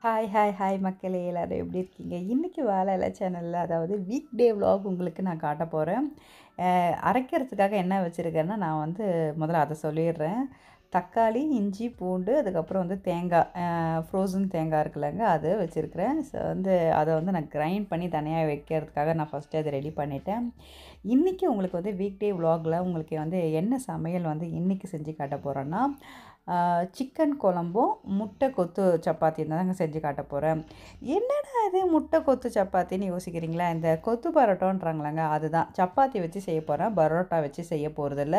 hi hi hi மக்களே எல்லோரும் எப்படி இருக்கீங்க இன்றைக்கி வேலையில சேனலில் அதாவது வீக் டே vlog உங்களுக்கு நான் காட்ட போகிறேன் அரைக்கிறதுக்காக என்ன வச்சுருக்கேன்னா நான் வந்து முதல்ல அதை சொல்லிடுறேன் தக்காளி இஞ்சி பூண்டு அதுக்கப்புறம் வந்து தேங்காய் ஃப்ரோசன் தேங்காய் இருக்குல்லங்க அது வச்சுருக்கிறேன் ஸோ வந்து அதை வந்து நான் கிரைண்ட் பண்ணி தனியாக வைக்கிறதுக்காக நான் ஃபஸ்ட்டு அதை ரெடி பண்ணிட்டேன் இன்றைக்கி உங்களுக்கு வந்து வீக் டே vlogல உங்களுக்கு வந்து என்ன சமையல் வந்து இன்றைக்கி செஞ்சு காட்ட போகிறேன்னா சிக்கன் குழம்பும் முட்டை கொத்து சப்பாத்தி தாங்க செஞ்சு காட்ட போகிறேன் என்னடா இது முட்டை கொத்து சப்பாத்தின்னு யோசிக்கிறீங்களா இந்த கொத்து பரோட்டான்றாங்களாங்க அதுதான் சப்பாத்தி வச்சு செய்ய போகிறேன் பரோட்டா வச்சு செய்ய போகிறதில்ல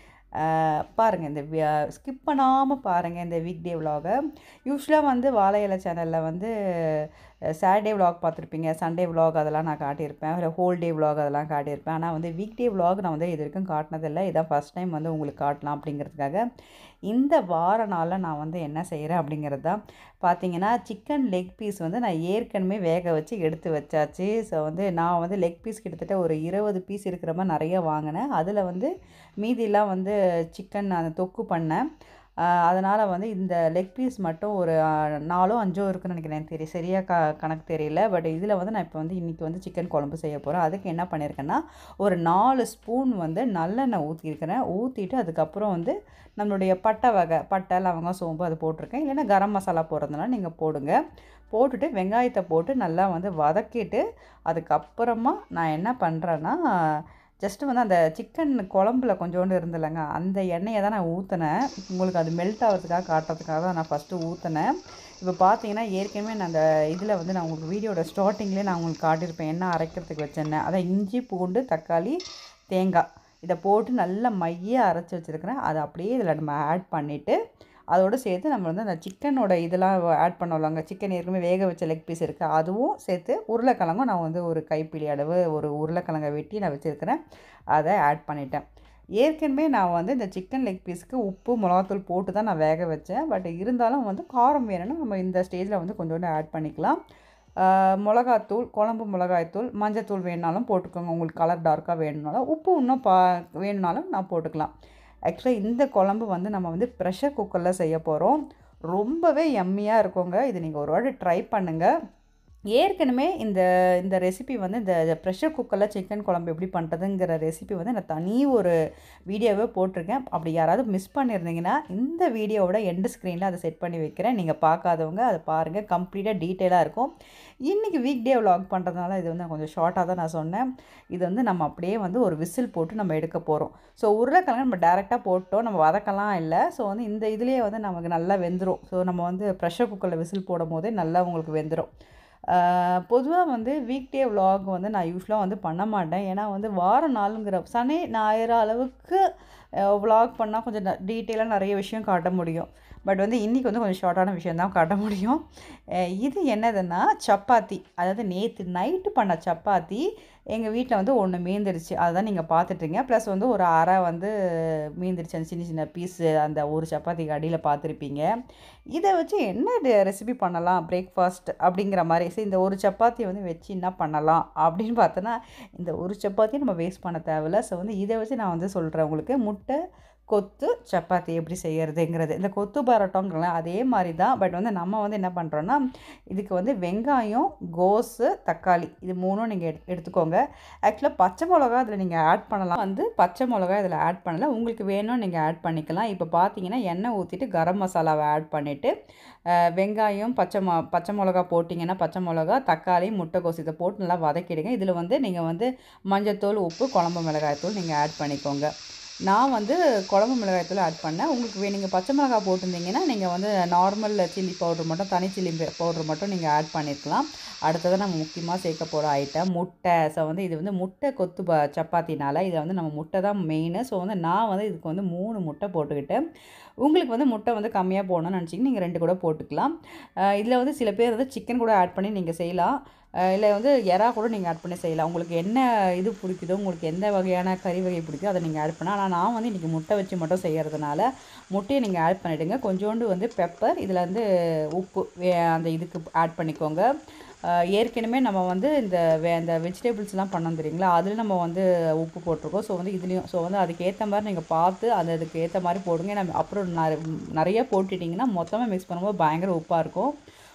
பாருங்கள் இந்த ஸ்கிப் பண்ணாமல் பாருங்கள் இந்த வீக் டே விலாகை யூஸ்வலாக வந்து வாழை இலை சேனலில் வந்து சாட்டர்டே விலாக் பார்த்துருப்பீங்க சண்டே விலாக் அதெல்லாம் நான் காட்டியிருப்பேன் இல்லை ஹோல் டே விலாக் அதெல்லாம் காட்டியிருப்பேன் ஆனால் வந்து வீக் டே விலாக் நான் வந்து இது வரைக்கும் காட்டினதில்லை இதான் ஃபஸ்ட் டைம் வந்து உங்களுக்கு காட்டலாம் அப்படிங்கிறதுக்காக இந்த வார நாளில் நான் வந்து என்ன செய்கிறேன் அப்படிங்கிறது தான் பார்த்தீங்கன்னா சிக்கன் லெக் பீஸ் வந்து நான் ஏற்கனவே வேக வச்சு எடுத்து வச்சாச்சு ஸோ வந்து நான் வந்து லெக் பீஸ் கிட்டத்தட்ட ஒரு இருபது பீஸ் இருக்கிற மாதிரி நிறைய வாங்கினேன் அதில் வந்து மீதியெல்லாம் வந்து சிக்கன் அந்த தொக்கு பண்ணேன் அதனால் வந்து இந்த லெக் பீஸ் மட்டும் ஒரு நாலோ அஞ்சோ இருக்குன்னு நினைக்கிறேன் எனக்கு தெரியும் சரியாக க கணக்கு தெரியல பட் இதில் வந்து நான் இப்போ வந்து இன்றைக்கி வந்து சிக்கன் குழம்பு செய்ய போகிறேன் அதுக்கு என்ன பண்ணியிருக்கேன்னா ஒரு நாலு ஸ்பூன் வந்து நல்லெண்ணெய் ஊற்றிருக்கிறேன் ஊற்றிட்டு அதுக்கப்புறம் வந்து நம்மளுடைய பட்டை வகை பட்டை லவங்கம் சோம்பு அது போட்டிருக்கேன் இல்லைன்னா கரம் மசாலா போடுறதுனால நீங்கள் போடுங்க போட்டுட்டு வெங்காயத்தை போட்டு நல்லா வந்து வதக்கிட்டு அதுக்கப்புறமா நான் என்ன பண்ணுறேன்னா ஜஸ்ட்டு வந்து அந்த சிக்கன் குழம்புல கொஞ்சோண்டு இருந்தில்லங்க அந்த எண்ணெயை தான் நான் ஊற்றினேன் உங்களுக்கு அது மெல்ட் ஆகிறதுக்காக காட்டுறதுக்காக தான் நான் ஃபஸ்ட்டு ஊற்றினேன் இப்போ பார்த்தீங்கன்னா ஏற்கனவே நான் அந்த இதில் வந்து நான் உங்களுக்கு வீடியோட ஸ்டார்டிங்லேயே நான் உங்களுக்கு காட்டியிருப்பேன் என்ன அரைக்கிறதுக்கு வச்சேன்னு அதான் இஞ்சி பூண்டு தக்காளி தேங்காய் இதை போட்டு நல்லா மைய அரைச்சி வச்சுருக்கிறேன் அதை அப்படியே இதில் நம்ம ஆட் பண்ணிவிட்டு அதோடு சேர்த்து நம்ம வந்து அந்த சிக்கனோட இதெல்லாம் ஆட் பண்ணலாங்க சிக்கன் ஏற்கனவே வேக வச்ச லெக் பீஸ் இருக்குது அதுவும் சேர்த்து உருளைக்கிழங்கும் நான் வந்து ஒரு கைப்பிடி அளவு ஒரு உருளைக்கிழங்கை வெட்டி நான் வச்சுருக்கிறேன் அதை ஆட் பண்ணிட்டேன் ஏற்கனவே நான் வந்து இந்த சிக்கன் லெக் பீஸ்க்கு உப்பு மிளகாத்தூள் போட்டு தான் நான் வேக வச்சேன் பட் இருந்தாலும் வந்து காரம் வேணும்னா நம்ம இந்த ஸ்டேஜில் வந்து கொஞ்சோண்டு ஆட் பண்ணிக்கலாம் மிளகாத்தூள் குழம்பு மிளகாய்த்தூள் மஞ்சத்தூள் வேணுனாலும் போட்டுக்கோங்க உங்களுக்கு கலர் டார்க்காக வேணுனாலும் உப்பு இன்னும் பா வேணுனாலும் நான் போட்டுக்கலாம் ஆக்சுவலாக இந்த குழம்பு வந்து நம்ம வந்து ப்ரெஷர் குக்கரில் செய்ய போகிறோம் ரொம்பவே எம்மியாக இருக்குங்க இது நீங்கள் ஒரு வாட்டி ட்ரை பண்ணுங்கள் ஏற்கனவே இந்த இந்த ரெசிபி வந்து இந்த ப்ரெஷர் குக்கரில் சிக்கன் குழம்பு எப்படி பண்ணுறதுங்கிற ரெசிபி வந்து நான் தனி ஒரு வீடியோவே போட்டிருக்கேன் அப்படி யாராவது மிஸ் பண்ணியிருந்தீங்கன்னா இந்த வீடியோவோட எண்டு ஸ்க்ரீனில் அதை செட் பண்ணி வைக்கிறேன் நீங்கள் பார்க்காதவங்க அதை பாருங்கள் கம்ப்ளீட்டாக டீட்டெயிலாக இருக்கும் இன்றைக்கி வீக் டே விலாக் பண்ணுறதுனால இது வந்து கொஞ்சம் ஷார்ட்டாக தான் நான் சொன்னேன் இது வந்து நம்ம அப்படியே வந்து ஒரு விசில் போட்டு நம்ம எடுக்க போகிறோம் ஸோ உருளைக்கிழங்கு நம்ம டேரெக்டாக போட்டோம் நம்ம வதக்கலாம் இல்லை ஸோ வந்து இந்த இதுலேயே வந்து நமக்கு நல்லா வெந்துடும் ஸோ நம்ம வந்து ப்ரெஷர் குக்கரில் விசில் போடும் போதே நல்லா உங்களுக்கு வெந்துடும் பொதுவாக வந்து வீக் டே விலாக் வந்து நான் யூஸ்வலாக வந்து பண்ண மாட்டேன் ஏன்னா வந்து வார நாளுங்கிற சனி ஞாயிறு அளவுக்கு விலாக் பண்ணால் கொஞ்சம் டீட்டெயிலாக நிறைய விஷயம் காட்ட முடியும் பட் வந்து இன்றைக்கி வந்து கொஞ்சம் ஷார்ட்டான விஷயம் தான் காட்ட முடியும் இது என்னதுன்னா சப்பாத்தி அதாவது நேற்று நைட்டு பண்ண சப்பாத்தி எங்கள் வீட்டில் வந்து ஒன்று மீந்துருச்சு அதை தான் நீங்கள் பார்த்துட்ருங்க ப்ளஸ் வந்து ஒரு அரை வந்து மீந்துருச்சு அந்த சின்ன சின்ன பீஸு அந்த ஒரு சப்பாத்திக்கு அடியில் பார்த்துருப்பீங்க இதை வச்சு என்ன ரெசிபி பண்ணலாம் பிரேக்ஃபாஸ்ட் அப்படிங்கிற மாதிரி சரி இந்த ஒரு சப்பாத்தியை வந்து வச்சு என்ன பண்ணலாம் அப்படின்னு பார்த்தோன்னா இந்த ஒரு சப்பாத்தியை நம்ம வேஸ்ட் பண்ண தேவையில்ல ஸோ வந்து இதை வச்சு நான் வந்து சொல்கிறேன் உங்களுக்கு முட்டை கொத்து சப்பாத்தி எப்படி செய்கிறதுங்கிறது இந்த கொத்து பரோட்டோங்கிறல அதே மாதிரி தான் பட் வந்து நம்ம வந்து என்ன பண்ணுறோன்னா இதுக்கு வந்து வெங்காயம் கோஸு தக்காளி இது மூணும் நீங்கள் எடு எடுத்துக்கோங்க ஆக்சுவலாக பச்சை மிளகா அதில் நீங்கள் ஆட் பண்ணலாம் வந்து பச்சை மிளகா இதில் ஆட் பண்ணலாம் உங்களுக்கு வேணும் நீங்கள் ஆட் பண்ணிக்கலாம் இப்போ பார்த்தீங்கன்னா எண்ணெய் ஊற்றிட்டு கரம் மசாலாவை ஆட் பண்ணிவிட்டு வெங்காயம் பச்சை ம பச்சை மிளகா போட்டிங்கன்னா பச்சை மிளகா தக்காளி முட்டைக்கோஸ் இதை போட்டு நல்லா வதக்கிடுங்க இதில் வந்து நீங்கள் வந்து மஞ்சத்தூள் உப்பு குழம்பு மிளகாய்த்தூள் நீங்கள் ஆட் பண்ணிக்கோங்க நான் வந்து குழம்பு மிளகாய்த்தூள் ஆட் பண்ணேன் உங்களுக்கு வே நீங்கள் பச்சை மிளகாய் போட்டிருந்தீங்கன்னா நீங்கள் வந்து நார்மல் சில்லி பவுடர் மட்டும் தனி சில்லி பவுடர் மட்டும் நீங்கள் ஆட் பண்ணியிருக்கலாம் அடுத்தது நம்ம முக்கியமாக சேர்க்க போகிற ஐட்டம் முட்டை ஸோ வந்து இது வந்து முட்டை கொத்து ப சப்பாத்தினால இதில் வந்து நம்ம முட்டை தான் மெயின் ஸோ வந்து நான் வந்து இதுக்கு வந்து மூணு முட்டை போட்டுக்கிட்டேன் உங்களுக்கு வந்து முட்டை வந்து கம்மியாக போகணும்னு நினச்சிங்கன்னா நீங்கள் ரெண்டு கூட போட்டுக்கலாம் இதில் வந்து சில பேர் வந்து சிக்கன் கூட ஆட் பண்ணி நீங்கள் செய்யலாம் இல்லை வந்து எறா கூட நீங்கள் ஆட் பண்ணி செய்யலாம் உங்களுக்கு என்ன இது பிடிக்குதோ உங்களுக்கு எந்த வகையான கறி வகை பிடிக்குதோ அதை நீங்கள் ஆட் பண்ணலாம் ஆனால் நான் வந்து இன்றைக்கி முட்டை வச்சு மட்டும் செய்கிறதுனால முட்டையை நீங்கள் ஆட் பண்ணிவிடுங்க கொஞ்சோண்டு வந்து பெப்பர் இதில் வந்து உப்பு அந்த இதுக்கு ஆட் பண்ணிக்கோங்க ஏற்கனவே நம்ம வந்து இந்த வே இந்த வெஜிடபிள்ஸ்லாம் பண்ணோம் தெரியுங்களா அதில் நம்ம வந்து உப்பு போட்டிருக்கோம் ஸோ வந்து இதுலேயும் ஸோ வந்து அதுக்கு ஏற்ற மாதிரி நீங்கள் பார்த்து அந்த அதுக்கு ஏற்ற மாதிரி போடுங்க ஏன்னா அப்புறம் நிறைய போட்டுட்டிங்கன்னா மொத்தமாக மிக்ஸ் பண்ணும்போது பயங்கர உப்பாக இருக்கும்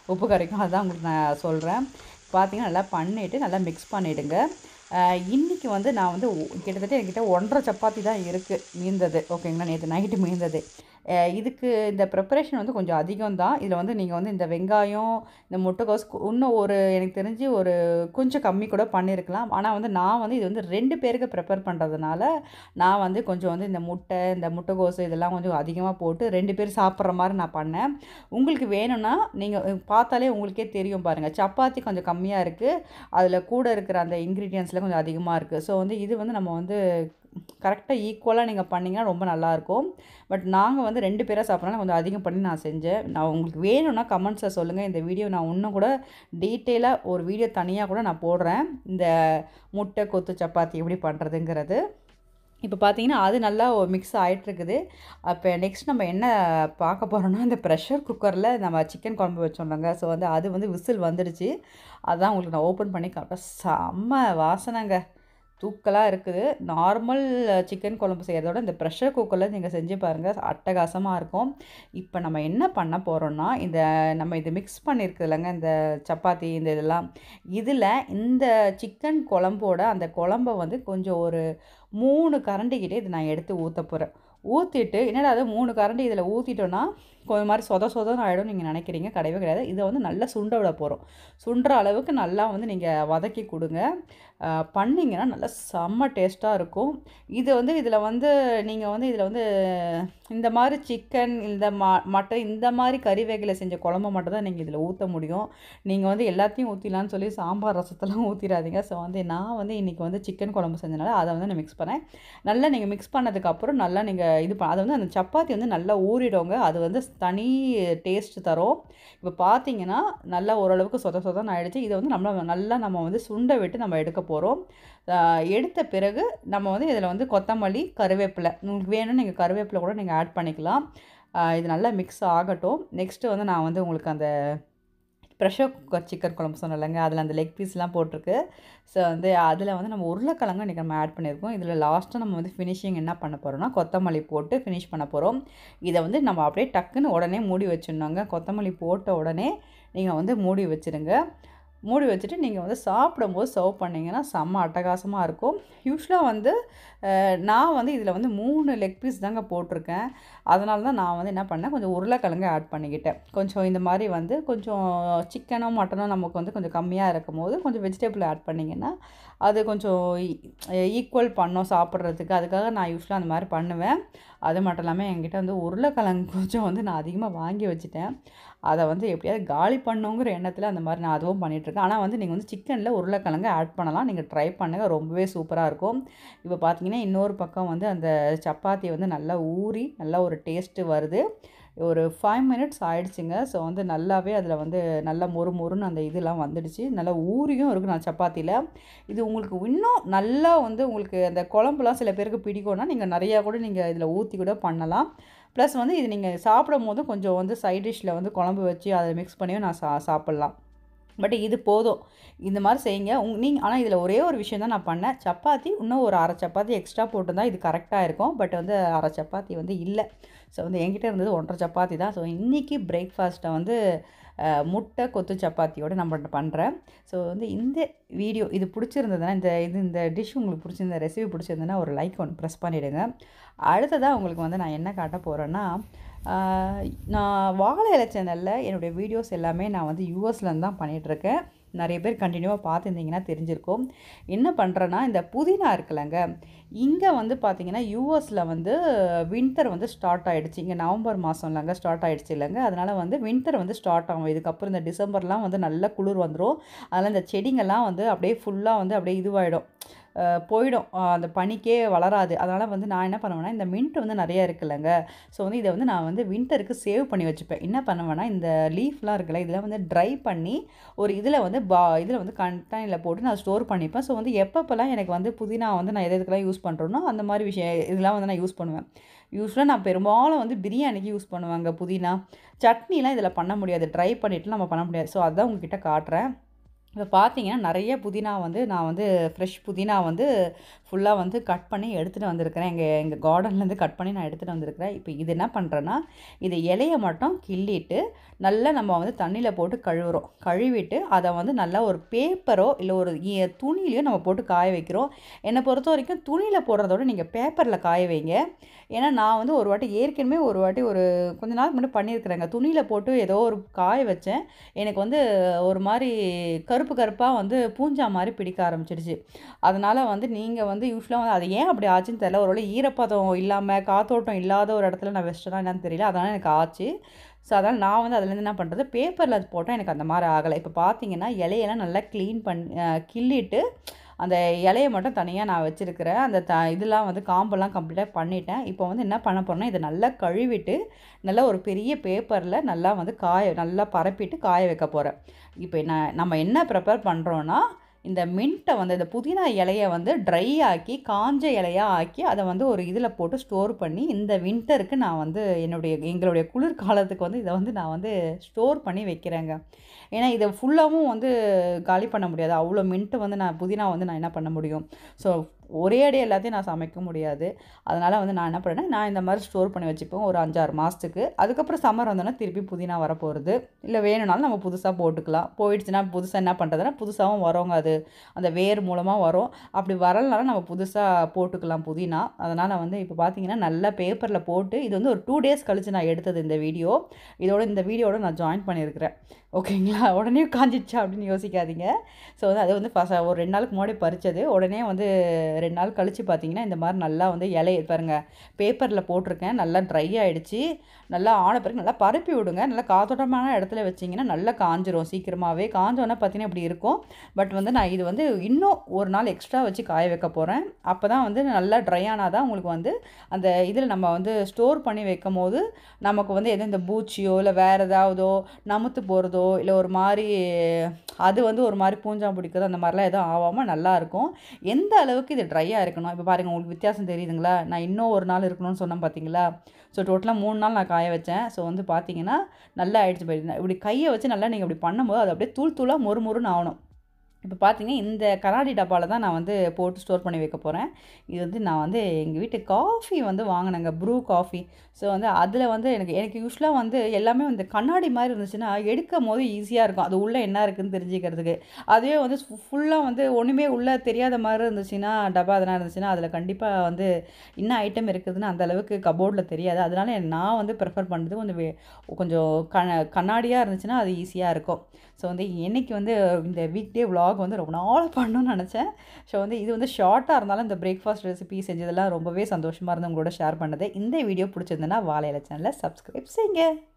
உப்பு கரைக்கும் அதுதான் உங்களுக்கு நான் சொல்கிறேன் பார்த்தீங்கன்னா நல்லா பண்ணிவிட்டு நல்லா மிக்ஸ் பண்ணிவிடுங்க இன்றைக்கி வந்து நான் வந்து ஒ- கிட்டத்தட்ட என்கிட்ட ஒன்றரை சப்பாத்தி தான் இருக்குது மீந்தது ஓகேங்களா நேற்று நைட்டு மீந்தது அஹ் இதுக்கு இந்த ப்ரிப்பரேஷன் வந்து கொஞ்சம் அதிகம் தான் இதில் வந்து நீங்கள் வந்து இந்த வெங்காயம் இந்த முட்டைக்கோஸ் கு- இன்னும் ஒரு எனக்கு தெரிஞ்சு ஒரு கொஞ்சம் கம்மி கூட பண்ணியிருக்கலாம் ஆனால் வந்து நான் வந்து இது வந்து ரெண்டு பேருக்கு ப்ரிப்பேர் பண்ணுறதுனால நான் வந்து கொஞ்சம் வந்து இந்த முட்டை இந்த முட்டைக்கோஸ் இதெல்லாம் கொஞ்சம் அதிகமாக போட்டு ரெண்டு பேர் சாப்பிட்ற மாதிரி நான் பண்ணேன் உங்களுக்கு வேணும்னா நீங்கள் பார்த்தாலே உங்களுக்கே தெரியும் பாருங்கள் சப்பாத்தி கொஞ்சம் கம்மியாக இருக்குது அதில் கூட இருக்கிற அந்த இன்க்ரீடியன்ஸ்லாம் கொஞ்சம் அதிகமாக இருக்குது ஸோ வந்து இது வந்து நம்ம வந்து கரெக்டாக ஈக்குவலாக நீங்கள் பண்ணிங்கன்னா ரொம்ப நல்லாயிருக்கும் பட் நாங்கள் வந்து ரெண்டு பேராக சாப்பிட்றனால கொஞ்சம் அதிகம் பண்ணி நான் செஞ்சேன் நான் உங்களுக்கு வேணும்னா கமெண்ட்ஸில் சொல்லுங்கள் இந்த வீடியோ நான் இன்னும் கூட டீட்டெயிலாக ஒரு வீடியோ தனியாக கூட நான் போடுறேன் இந்த முட்டை கொத்து சப்பாத்தி எப்படி பண்ணுறதுங்கிறது இப்போ பார்த்தீங்கன்னா அது நல்லா மிக்ஸ் ஆகிட்டுருக்குது அப்போ நெக்ஸ்ட் நம்ம என்ன பார்க்க போகிறோம்னா இந்த ப்ரெஷர் குக்கரில் நம்ம சிக்கன் குழம்பு வச்சோம்லங்க ஸோ வந்து அது வந்து விசில் வந்துடுச்சு அதான் உங்களுக்கு நான் ஓப்பன் பண்ணி காட்டுறேன் செம்ம வாசனைங்க தூக்கலாக இருக்குது நார்மல் சிக்கன் குழம்பு செய்கிறத விட இந்த ப்ரெஷர் குக்கரில் நீங்கள் செஞ்சு பாருங்கள் அட்டகாசமாக இருக்கும் இப்போ நம்ம என்ன பண்ண போகிறோம்னா இந்த நம்ம இது மிக்ஸ் பண்ணியிருக்குதுலங்க இந்த சப்பாத்தி இந்த இதெல்லாம் இதில் இந்த சிக்கன் குழம்போட அந்த குழம்ப வந்து கொஞ்சம் ஒரு மூணு கரண்டிக்கிட்டே இது நான் எடுத்து ஊற்ற போகிறேன் ஊற்றிட்டு என்னடா அது மூணு கரண்டி இதில் ஊற்றிட்டோன்னா கொஞ்சம் மாதிரி சொத சொதன்னு ஆகிடும் நீங்கள் நினைக்கிறீங்க கிடையவே கிடையாது இதை வந்து நல்லா சுண்ட விட போகிறோம் சுண்டுற அளவுக்கு நல்லா வந்து நீங்கள் வதக்கி கொடுங்க அஹ் பண்ணிங்கன்னா நல்லா செம்ம டேஸ்ட்டாக இருக்கும் இது வந்து இதில் வந்து நீங்கள் வந்து இதில் வந்து இந்த மாதிரி சிக்கன் இந்த ம மட்டன் இந்த மாதிரி கறி வகையில் செஞ்ச குழம்பு மட்டும் தான் நீங்கள் இதில் ஊற்ற முடியும் நீங்கள் வந்து எல்லாத்தையும் ஊற்றிடலான்னு சொல்லி சாம்பார் ரசத்தெல்லாம் ஊற்றிடாதீங்க ஸோ வந்து நான் வந்து இன்றைக்கி வந்து சிக்கன் குழம்பு செஞ்சனால அதை வந்து நான் மிக்ஸ் பண்ணேன் நல்லா நீங்கள் மிக்ஸ் பண்ணதுக்கப்புறம் நல்லா நீங்கள் இது ப- அதை வந்து அந்த சப்பாத்தி வந்து நல்லா ஊறிடுங்க அது வந்து தனி டேஸ்ட் தரும் இப்போ பார்த்தீங்கன்னா நல்லா ஓரளவுக்கு சொத சொதன்னு ஆயிடுச்சு இதை வந்து நம்ம நல்லா நம்ம வந்து சுண்ட விட்டு நம்ம எடுக்க போகிறோம் எடுத்த பிறகு நம்ம வந்து இதில் வந்து கொத்தமல்லி கருவேப்பிலை உங்களுக்கு வேணும்னு நீங்கள் கருவேப்பிலை கூட நீங்கள் ஆட் பண்ணிக்கலாம் ஆஹ் இது நல்லா மிக்ஸ் ஆகட்டும் நெக்ஸ்ட்டு வந்து நான் வந்து உங்களுக்கு அந்த ப்ரெஷர் குக்கர் சிக்கன் குழம்பு சொன்னலைங்க அதில் அந்த லெக் பீஸ்லாம் போட்டிருக்கு ஸோ வந்து அதில் வந்து நம்ம உருளைக்கிழங்கு இன்றைக்கி நம்ம ஆட் பண்ணியிருக்கோம் இதில் லாஸ்ட்டாக நம்ம வந்து ஃபினிஷிங் என்ன பண்ண போகிறோம்னா கொத்தமல்லி போட்டு ஃபினிஷ் பண்ண போகிறோம் இதை வந்து நம்ம அப்படியே டக்குன்னு உடனே மூடி வச்சிடணுங்க கொத்தமல்லி போட்ட உடனே நீங்கள் வந்து மூடி வச்சிருங்க மூடி வச்சுட்டு நீங்கள் வந்து சாப்பிடும்போது சர்வ் பண்ணிங்கன்னா செம்ம அட்டகாசமாக இருக்கும் யூஸ்வலாக வந்து அஹ், நான் வந்து இதில் வந்து மூணு லெக் பீஸ் தாங்க போட்டிருக்கேன் அதனால தான் நான் வந்து என்ன பண்ணேன் கொஞ்சம் உருளைக்கிழங்கு ஆட் பண்ணிக்கிட்டேன் கொஞ்சம் இந்த மாதிரி வந்து கொஞ்சம் சிக்கனோ மட்டனோ நமக்கு வந்து கொஞ்சம் கம்மியாக இருக்கும் போது கொஞ்சம் வெஜிடபிள் ஆட் பண்ணிங்கன்னா அது கொஞ்சம் ஈக்குவல் பண்ணோம் சாப்பிட்றதுக்கு அதுக்காக நான் யூஸ்வலாக அந்த மாதிரி பண்ணுவேன் அது மட்டும் இல்லாமல் என்கிட்ட வந்து உருளைக்கிழங்கு கொஞ்சம் வந்து நான் அதிகமாக வாங்கி வச்சுட்டேன் அதை வந்து எப்படியாவது காலி பண்ணுங்கிற எண்ணத்தில் அந்த மாதிரி நான் அதுவும் பண்ணிகிட்ருக்கேன் ஆனால் வந்து நீங்கள் வந்து சிக்கனில் உருளைக்கிழங்கு ஆட் பண்ணலாம் நீங்கள் ட்ரை பண்ணுங்கள் ரொம்பவே சூப்பராக இருக்கும் இப்போ பார்த்தீங்கன்னா இன்னொரு பக்கம் வந்து அந்த சப்பாத்தி வந்து நல்லா ஊறி நல்லா ஒரு டேஸ்ட்டு வருது ஒரு ஃபைவ் மினிட்ஸ் ஆயிடுச்சுங்க ஸோ வந்து நல்லாவே அதில் வந்து நல்லா மொறு மொறுன்னு அந்த இதெல்லாம் வந்துடுச்சு நல்லா ஊறியும் இருக்குது நான் சப்பாத்தியில் இது உங்களுக்கு இன்னும் நல்லா வந்து உங்களுக்கு அந்த குழம்புலாம் சில பேருக்கு பிடிக்கும்னா நீங்கள் நிறையா கூட நீங்கள் இதில் ஊற்றி கூட பண்ணலாம் ப்ளஸ் வந்து இது நீங்கள் சாப்பிடும் போது கொஞ்சம் வந்து சைட் டிஷ்ஷில் வந்து குழம்பு வச்சு அதை மிக்ஸ் பண்ணியும் நான் சா சாப்பிட்லாம் பட் இது போதும் இந்த மாதிரி செய்யுங்க உங் நீங்கள் ஆனால் இதில் ஒரே ஒரு விஷயம் தான் நான் பண்ணேன் சப்பாத்தி இன்னும் ஒரு அரை சப்பாத்தி எக்ஸ்ட்ரா போட்டிருந்தா இது கரெக்டாக இருக்கும் பட் வந்து அரை சப்பாத்தி வந்து இல்லை ஸோ வந்து என்கிட்ட இருந்தது ஒன்றரை சப்பாத்தி தான் ஸோ இன்றைக்கி பிரேக்ஃபாஸ்ட்டை வந்து அஹ், முட்டை கொத்து சப்பாத்தியோடு நம்ம பண்ணுறேன் ஸோ வந்து இந்த வீடியோ இது பிடிச்சிருந்ததுன்னா இந்த இது இந்த டிஷ் உங்களுக்கு பிடிச்சிருந்த ரெசிபி பிடிச்சிருந்ததுன்னா ஒரு லைக் ஒன்று ப்ரெஸ் பண்ணிவிடுங்க அடுத்ததாக உங்களுக்கு வந்து நான் என்ன காட்ட போகிறேன்னா ஆஹ், நான் வாழை இலை சேனலில் என்னுடைய வீடியோஸ் எல்லாமே நான் வந்து யூஎஸ்லேருந்து தான் பண்ணிகிட்ருக்கேன் நிறைய பேர் கண்டினியூவாக பார்த்துருந்தீங்கன்னா தெரிஞ்சிருக்கும் என்ன பண்ணுறேன்னா இந்த புதினா இருக்குல்லங்க இங்கே வந்து பார்த்தீங்கன்னா யூஎஸில் வந்து வின்டர் வந்து ஸ்டார்ட் ஆகிடுச்சு இங்கே நவம்பர் மாதம் இல்லைங்க ஸ்டார்ட் ஆகிடுச்சு இல்லைங்க அதனால் வந்து வின்டர் வந்து ஸ்டார்ட் ஆகும் இதுக்கப்புறம் இந்த டிசம்பர்லாம் வந்து நல்ல குளிர் வந்துடும் அதனால் இந்த செடிங்கெல்லாம் வந்து அப்படியே ஃபுல்லாக வந்து அப்படியே இதுவாகிடும் அஹ் போயிடும் அஹ் அந்த பனிக்கே வளராது அதனால் வந்து நான் என்ன பண்ணுவேன்னா இந்த மின்ட் வந்து நிறைய இருக்குல்லங்க ஸோ வந்து இதை வந்து நான் வந்து வின்டருக்கு சேவ் பண்ணி வச்சுப்பேன் என்ன பண்ணுவேன்னா இந்த லீஃப்லாம் இருக்குல்ல இதில் வந்து ட்ரை பண்ணி ஒரு இதில் வந்து பா இதில் வந்து கண்டெய்னரில் போட்டு நான் ஸ்டோர் பண்ணிப்பேன் ஸோ வந்து எப்பப்போல்லாம் எனக்கு வந்து புதினா வந்து நான் எது எதுக்கெல்லாம் யூஸ் பண்ணுறேனோ அந்த மாதிரி விஷயம் இதெல்லாம் வந்து நான் யூஸ் பண்ணுவேன் யூஸ்வலாக நான் பெரும்பாலும் வந்து பிரியாணிக்கு யூஸ் பண்ணுவாங்க புதினா சட்னிலாம் இதில் பண்ண முடியாது ட்ரை பண்ணிவிட்டு நம்ம பண்ண முடியாது ஸோ அதுதான் உங்ககிட்ட காட்டுறேன் இப்போ பார்த்தீங்கன்னா நிறைய புதினா வந்து நான் வந்து ஃப்ரெஷ் புதினா வந்து ஃபுல்லாக வந்து கட் பண்ணி எடுத்துகிட்டு வந்திருக்கிறேன் எங்கள் எங்கள் கார்டன்லேருந்து கட் பண்ணி நான் எடுத்துகிட்டு வந்திருக்கிறேன் இப்போ இது என்ன பண்ணுறேன்னா இது இலையை மட்டும் கிள்ளிட்டு நல்லா நம்ம வந்து தண்ணியில் போட்டு கழுவுறோம் கழுவிட்டு அதை வந்து நல்லா ஒரு பேப்பரோ இல்லை ஒரு ஈ- துணியிலையோ நம்ம போட்டு காய வைக்கிறோம் என்னை பொறுத்த வரைக்கும் துணியில் போடுறதோட நீங்கள் பேப்பரில் காய வைங்க ஏன்னா நான் வந்து ஒரு வாட்டி ஏற்கனவே ஒரு வாட்டி ஒரு கொஞ்ச நாள் முன்னாடி பண்ணியிருக்கிறேங்க துணியில் போட்டு ஏதோ ஒரு காய வச்சேன் எனக்கு வந்து ஒரு மாதிரி கருப்பு கருப்பாக வந்து பூஞ்சா மாதிரி பிடிக்க ஆரம்பிச்சிடுச்சு அதனால் வந்து நீங்கள் வந்து யூஸ்வலாக வந்து அது ஏன் அப்படி ஆச்சுன்னு தெரியல ஒருவேளை ஈரப்பதம் இல்லாமல் காத்தோட்டம் இல்லாத ஒரு இடத்துல நான் வச்சிட்டேனா என்னன்னு தெரியல அதனால் எனக்கு ஆச்சு ஸோ அதனால் நான் வந்து அதுலேருந்து என்ன பண்ணுறது பேப்பரில் அது போட்டால் எனக்கு அந்த மாதிரி ஆகலை இப்போ பார்த்தீங்கன்னா இலையெல்லாம் நல்லா க்ளீன் பண்ணி அஹ், கிள்ளிட்டு அந்த இலையை மட்டும் தனியாக நான் வச்சுருக்கிறேன் அந்த த இதெல்லாம் வந்து காம்பெல்லாம் கம்ப்ளீட்டாக பண்ணிட்டேன் இப்போ வந்து என்ன பண்ண போகிறேன்னா இதை நல்லா கழுவிட்டு நல்லா ஒரு பெரிய பேப்பரில் நல்லா வந்து காய நல்லா பரப்பிட்டு காய வைக்க போகிறேன் இப்போ என்ன நம்ம என்ன ப்ரிப்பேர் பண்ணுறோன்னா இந்த மின்ட்டை வந்து இந்த புதினா இலையை வந்து ட்ரை ஆக்கி காஞ்ச இலையாக ஆக்கி அதை வந்து ஒரு இதில் போட்டு ஸ்டோர் பண்ணி இந்த வின்டருக்கு நான் வந்து என்னுடைய எங்களுடைய குளிர்காலத்துக்கு வந்து இதை வந்து நான் வந்து ஸ்டோர் பண்ணி வைக்கிறேங்க ஏன்னா இதை ஃபுல்லாகவும் வந்து காலி பண்ண முடியாது அவ்வளோ மின்ட்டு வந்து நான் புதினா வந்து நான் என்ன பண்ண முடியும் ஸோ ஒரே அடி எல்லாத்தையும் நான் சமைக்க முடியாது அதனால் வந்து நான் என்ன பண்ணேன் நான் இந்த மாதிரி ஸ்டோர் பண்ணி வச்சுப்பேன் ஒரு அஞ்சாறு மாதத்துக்கு அதுக்கப்புறம் சம்மர் வந்தோன்னா திருப்பி புதினா வரப்போகிறது இல்லை வேணும்னாலும் நம்ம புதுசாக போட்டுக்கலாம் போயிடுச்சுன்னா புதுசாக என்ன பண்ணுறதுன்னா புதுசாகவும் வரோங்க அது அந்த வேர் மூலமாக வரும் அப்படி வரலனாலும் நம்ம புதுசாக போட்டுக்கலாம் புதினா அதனால் வந்து இப்போ பார்த்தீங்கன்னா நல்லா பேப்பரில் போட்டு இது வந்து ஒரு டூ டேஸ் கழிச்சு நான் எடுத்தது இந்த வீடியோ இதோட இந்த வீடியோட நான் ஜாயின் பண்ணியிருக்கிறேன் ஓகேங்களா உடனே காஞ்சிடுச்சா அப்படின்னு யோசிக்காதீங்க ஸோ வந்து அது வந்து ஃபஸ்ட் ஒரு ரெண்டு நாளுக்கு முன்னாடி பறிச்சது உடனே வந்து ரெண்டு நாள் கழித்து பார்த்தீங்கன்னா இந்த மாதிரி நல்லா வந்து இலைய பாருங்க பேப்பரில் போட்டிருக்கேன் நல்லா ட்ரை ஆகிடுச்சு நல்லா ஆன பிறகு நல்லா பரப்பி விடுங்க நல்லா காத்தோட்டமான இடத்துல வச்சிங்கன்னா நல்லா காஞ்சிரும் சீக்கிரமாகவே காஞ்சோன்னே பார்த்தீங்கன்னா இப்படி இருக்கும் பட் வந்து நான் இது வந்து இன்னும் ஒரு நாள் எக்ஸ்ட்ரா வச்சு காய வைக்க போகிறேன் அப்போ தான் வந்து நல்லா ட்ரை ஆனால் தான் உங்களுக்கு வந்து அந்த இதில் நம்ம வந்து ஸ்டோர் பண்ணி வைக்கும் போது நமக்கு வந்து எதுவும் இந்த பூச்சியோ இல்லை வேறு ஏதாவதோ நமுத்து போகிறதோ இல்லை ஒரு மாதிரி அது வந்து ஒரு மாதிரி பூஞ்சா பிடிக்கிறதோ அந்த மாதிரிலாம் எதுவும் ஆகாமல் நல்லாயிருக்கும் எந்த அளவுக்கு இது ட்ரையாக இருக்கணும் இப்போ பாருங்கள் உங்களுக்கு வித்தியாசம் தெரியுதுங்களா நான் இன்னும் ஒரு நாள் இருக்கணும்னு சொன்னேன் பார்த்தீங்களா ஸோ டோட்டலாக மூணு நாள் நான் காய வச்சேன் ஸோ வந்து பார்த்தீங்கன்னா நல்லா ஆயிடுச்சு போயிடுது இப்படி கையை வச்சு நல்லா நீங்கள் இப்படி பண்ணும்போது அது அப்படியே தூள் தூளாக மொறு மொறுன்னு ஆகணும் இப்போ பார்த்தீங்கன்னா இந்த கண்ணாடி டப்பாவில் தான் நான் வந்து போட்டு ஸ்டோர் பண்ணி வைக்க போகிறேன் இது வந்து நான் வந்து எங்கள் வீட்டு காஃபி வந்து வாங்கினேங்க ப்ரூ காஃபி ஸோ வந்து அதில் வந்து எனக்கு எனக்கு யூஸ்வலாக வந்து எல்லாமே வந்து கண்ணாடி மாதிரி இருந்துச்சுன்னா எடுக்கும் போது ஈஸியாக இருக்கும் அது உள்ளே என்ன இருக்குன்னு தெரிஞ்சுக்கிறதுக்கு அதுவே வந்து ஃபுல்லாக வந்து ஒன்றுமே உள்ளே தெரியாத மாதிரி இருந்துச்சுன்னா டப்பா அதெல்லாம் இருந்துச்சுன்னா அதில் கண்டிப்பாக வந்து என்ன ஐட்டம் இருக்குதுன்னு அந்த அளவுக்கு கபோர்டில் தெரியாது அதனால நான் வந்து ப்ரிஃபர் பண்ணுறது கொஞ்சம் வே- கொஞ்சம் கண்ண கண்ணாடியாக இருந்துச்சுன்னா அது ஈஸியாக இருக்கும் ஸோ வந்து என்னைக்கு வந்து இந்த வீக் டே vlog வந்து ரொம்ப நாள் பண்ணணும்னு நினச்சேன் ஸோ வந்து இது வந்து ஷார்ட்டாக இருந்தாலும் இந்த பிரேக்ஃபாஸ்ட் ரெசிபி செஞ்சதெல்லாம் ரொம்பவே சந்தோஷமாக இருந்து உங்களோட ஷேர் பண்ணது இந்த வீடியோ பிடிச்சிருந்ததுன்னா வாழையில சேனலை சப்ஸ்கிரைப் செய்யுங்க